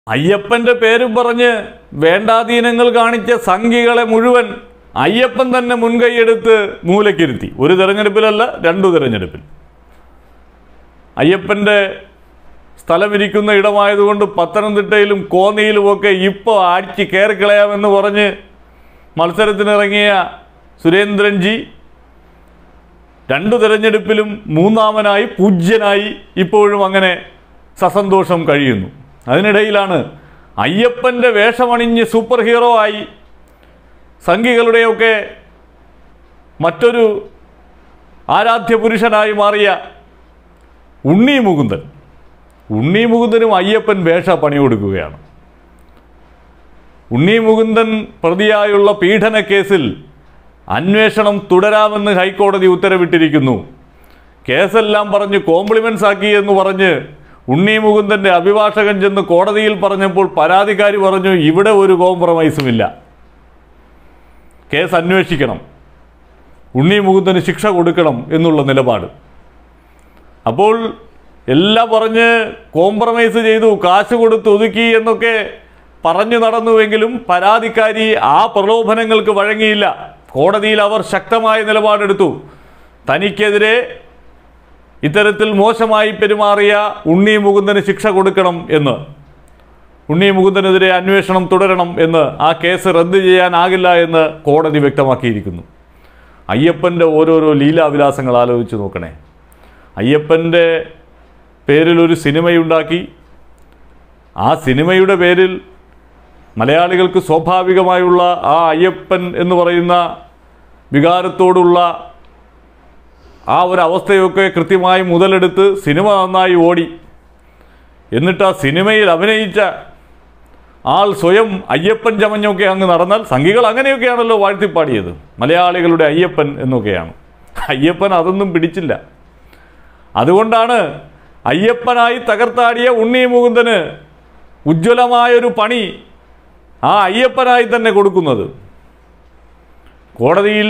അയ്യപ്പന്റെ പേരും പറഞ്ഞ് വേണ്ടാധീനങ്ങൾ കാണിച്ച സംഘികളെ മുഴുവൻ അയ്യപ്പൻ തന്നെ മുൻകൈയെടുത്ത് മൂലക്കിരുത്തി ഒരു തെരഞ്ഞെടുപ്പിലല്ല രണ്ടു തെരഞ്ഞെടുപ്പിൽ അയ്യപ്പന്റെ സ്ഥലമിരിക്കുന്ന ഇടമായതുകൊണ്ട് പത്തനംതിട്ടയിലും കോന്നിയിലുമൊക്കെ ഇപ്പോൾ അടിച്ച് കയറിക്കളയാമെന്ന് പറഞ്ഞ് മത്സരത്തിനിറങ്ങിയ സുരേന്ദ്രൻജി രണ്ടു തെരഞ്ഞെടുപ്പിലും മൂന്നാമനായി പൂജ്യനായി ഇപ്പോഴും അങ്ങനെ സസന്തോഷം കഴിയുന്നു അതിനിടയിലാണ് അയ്യപ്പൻ്റെ വേഷമണിഞ്ഞ് സൂപ്പർ ഹീറോ ആയി സംഘികളുടെയൊക്കെ മറ്റൊരു ആരാധ്യ പുരുഷനായി മാറിയ ഉണ്ണി മുകുന്ദൻ ഉണ്ണി മുകുന്ദനും അയ്യപ്പൻ വേഷ പണി കൊടുക്കുകയാണ് ഉണ്ണി മുകുന്ദൻ പ്രതിയായുള്ള പീഡന കേസിൽ അന്വേഷണം തുടരാമെന്ന് ഹൈക്കോടതി ഉത്തരവിട്ടിരിക്കുന്നു കേസെല്ലാം പറഞ്ഞ് കോംപ്ലിമെൻസ് ആക്കി എന്ന് പറഞ്ഞ് ഉണ്ണി മുകുന്ദൻ്റെ അഭിഭാഷകൻ ചെന്ന് കോടതിയിൽ പറഞ്ഞപ്പോൾ പരാതിക്കാരി പറഞ്ഞു ഇവിടെ ഒരു കോംപ്രമൈസുമില്ല കേസ് അന്വേഷിക്കണം ഉണ്ണി മുകുന്ദന് ശിക്ഷ കൊടുക്കണം എന്നുള്ള നിലപാട് അപ്പോൾ എല്ലാം പറഞ്ഞ് കോംപ്രമൈസ് ചെയ്തു കാശ് കൊടുത്ത് ഒതുക്കി എന്നൊക്കെ പറഞ്ഞു നടന്നുവെങ്കിലും പരാതിക്കാരി ആ പ്രലോഭനങ്ങൾക്ക് വഴങ്ങിയില്ല കോടതിയിൽ അവർ ശക്തമായ നിലപാടെടുത്തു തനിക്കെതിരെ ഇത്തരത്തിൽ മോശമായി പെരുമാറിയ ഉണ്ണി മുകുന്ദന് ശിക്ഷ കൊടുക്കണം എന്ന് ഉണ്ണി മുകുന്ദനെതിരെ അന്വേഷണം തുടരണം എന്ന് ആ കേസ് റദ്ദ് ചെയ്യാനാകില്ല എന്ന് കോടതി വ്യക്തമാക്കിയിരിക്കുന്നു അയ്യപ്പൻ്റെ ഓരോരോ ലീലാവിലാസങ്ങൾ ആലോചിച്ച് നോക്കണേ അയ്യപ്പൻ്റെ പേരിൽ ഒരു സിനിമയുണ്ടാക്കി ആ സിനിമയുടെ പേരിൽ മലയാളികൾക്ക് സ്വാഭാവികമായുള്ള ആ അയ്യപ്പൻ എന്ന് പറയുന്ന വികാരത്തോടുള്ള ആ ഒരു അവസ്ഥയൊക്കെ കൃത്യമായി മുതലെടുത്ത് സിനിമ നന്നായി ഓടി എന്നിട്ട് ആ സിനിമയിൽ അഭിനയിച്ച ആൾ സ്വയം അയ്യപ്പൻ ചമഞ്ഞൊക്കെ അങ്ങ് നടന്നാൽ സംഘികൾ അങ്ങനെയൊക്കെയാണല്ലോ വാഴ്ത്തിപ്പാടിയത് മലയാളികളുടെ അയ്യപ്പൻ എന്നൊക്കെയാണ് അയ്യപ്പൻ അതൊന്നും പിടിച്ചില്ല അതുകൊണ്ടാണ് അയ്യപ്പനായി തകർത്താടിയ ഉണ്ണി മുകുന്ദന് ഉജ്ജ്വലമായൊരു പണി ആ അയ്യപ്പനായി തന്നെ കൊടുക്കുന്നത് കോടതിയിൽ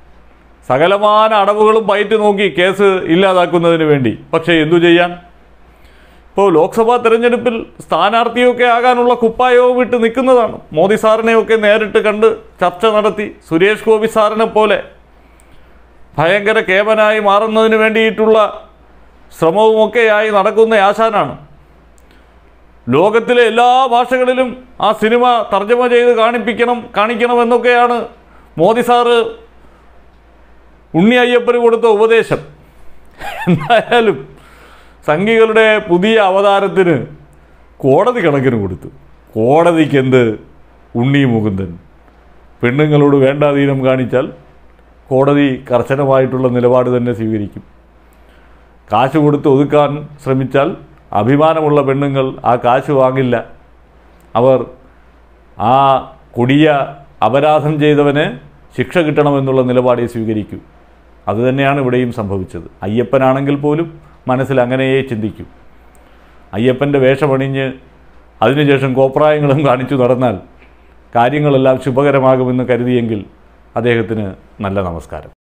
സകലമാന അടവുകളും പയറ്റി നോക്കി കേസ് ഇല്ലാതാക്കുന്നതിന് വേണ്ടി പക്ഷേ എന്തു ചെയ്യാൻ ഇപ്പോൾ ലോക്സഭാ തെരഞ്ഞെടുപ്പിൽ സ്ഥാനാർത്ഥിയൊക്കെ ആകാനുള്ള കുപ്പായവും വിട്ട് നിൽക്കുന്നതാണ് മോദി സാറിനെയൊക്കെ നേരിട്ട് കണ്ട് ചർച്ച നടത്തി സുരേഷ് ഗോപി സാറിനെ പോലെ ഭയങ്കര കേമനായി മാറുന്നതിന് വേണ്ടിയിട്ടുള്ള ശ്രമവുമൊക്കെയായി നടക്കുന്ന ആശാനാണ് ലോകത്തിലെ എല്ലാ ഭാഷകളിലും ആ സിനിമ തർജ്ജമ ചെയ്ത് കാണിപ്പിക്കണം കാണിക്കണമെന്നൊക്കെയാണ് മോദി സാറ് ഉണ്ണി അയ്യപ്പന് കൊടുത്ത ഉപദേശം എന്തായാലും സംഘികളുടെ പുതിയ അവതാരത്തിന് കോടതി കണക്കിന് കൊടുത്തു കോടതിക്ക് എന്ത് ഉണ്ണി മുകുന്ദൻ പെണ്ണുങ്ങളോട് വേണ്ടാധീനം കാണിച്ചാൽ കോടതി കർശനമായിട്ടുള്ള നിലപാട് തന്നെ സ്വീകരിക്കും കാശ് കൊടുത്ത് ഒതുക്കാൻ ശ്രമിച്ചാൽ അഭിമാനമുള്ള പെണ്ണുങ്ങൾ ആ കാശ് വാങ്ങില്ല അവർ ആ കൊടിയ അപരാധം ചെയ്തവന് ശിക്ഷ കിട്ടണമെന്നുള്ള നിലപാടേ സ്വീകരിക്കൂ അതുതന്നെയാണ് ഇവിടെയും സംഭവിച്ചത് അയ്യപ്പനാണെങ്കിൽ പോലും മനസ്സിൽ അങ്ങനെയേ ചിന്തിക്കൂ അയ്യപ്പൻ്റെ വേഷമണിഞ്ഞ് അതിനുശേഷം കോപ്രായങ്ങളും കാണിച്ചു നടന്നാൽ കാര്യങ്ങളെല്ലാം ശുഭകരമാകുമെന്ന് കരുതിയെങ്കിൽ അദ്ദേഹത്തിന് നല്ല നമസ്കാരം